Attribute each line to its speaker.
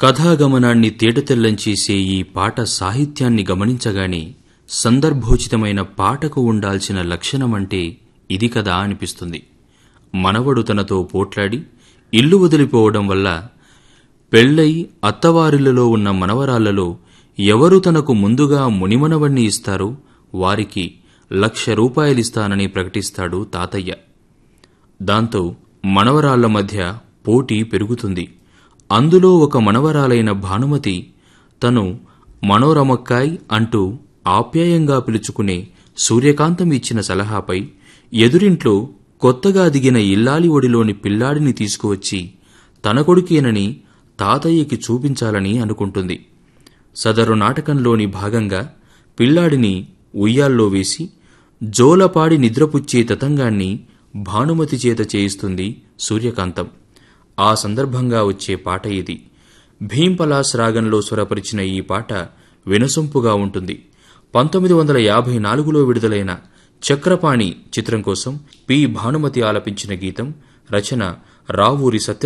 Speaker 1: కథాగమనాన్ని తేటతెల్లం చేసే ఈ పాట సాహిత్యాన్ని గమనించగానే సందర్భోచితమైన పాటకు ఉండాల్సిన లక్షణమంటే ఇది కదా అనిపిస్తుంది మనవడు తనతో పోట్లాడి ఇల్లు వదిలిపోవడం వల్ల పెళ్ళై అత్తవారిళ్లలో ఉన్న మనవరాళ్లలో ఎవరు తనకు ముందుగా మునిమనవణ్ణి ఇస్తారో వారికి లక్ష రూపాయలిస్తానని ప్రకటిస్తాడు తాతయ్య దాంతో మనవరాళ్ల మధ్య పోటీ పెరుగుతుంది అందులో ఒక మనవరాలైన భానుమతి తను మనోరమక్కాయ్ అంటూ ఆప్యాయంగా పిలుచుకునే సూర్యకాంతం ఇచ్చిన సలహాపై ఎదురింట్లో కొత్తగా దిగిన ఇల్లాలి ఒడిలోని పిల్లాడిని తీసుకువచ్చి తన కొడుకేనని తాతయ్యకి చూపించాలని అనుకుంటుంది సదరు నాటకంలోని భాగంగా పిల్లాడిని ఉయ్యాల్లో వేసి జోలపాడి నిద్రపుచ్చే తతంగాన్ని భానుమతి చేత చేయిస్తుంది సూర్యకాంతం ఆ సందర్భంగా వచ్చే పాట ఇది భీంపలాస్ రాగంలో స్వరపరిచిన ఈ పాట వినసొంపుగా ఉంటుంది పంతొమ్మిది వందల యాభై నాలుగులో విడుదలైన చక్రపాణి చిత్రం కోసం పి భానుమతి ఆలపించిన గీతం రచన రావూరి సత్య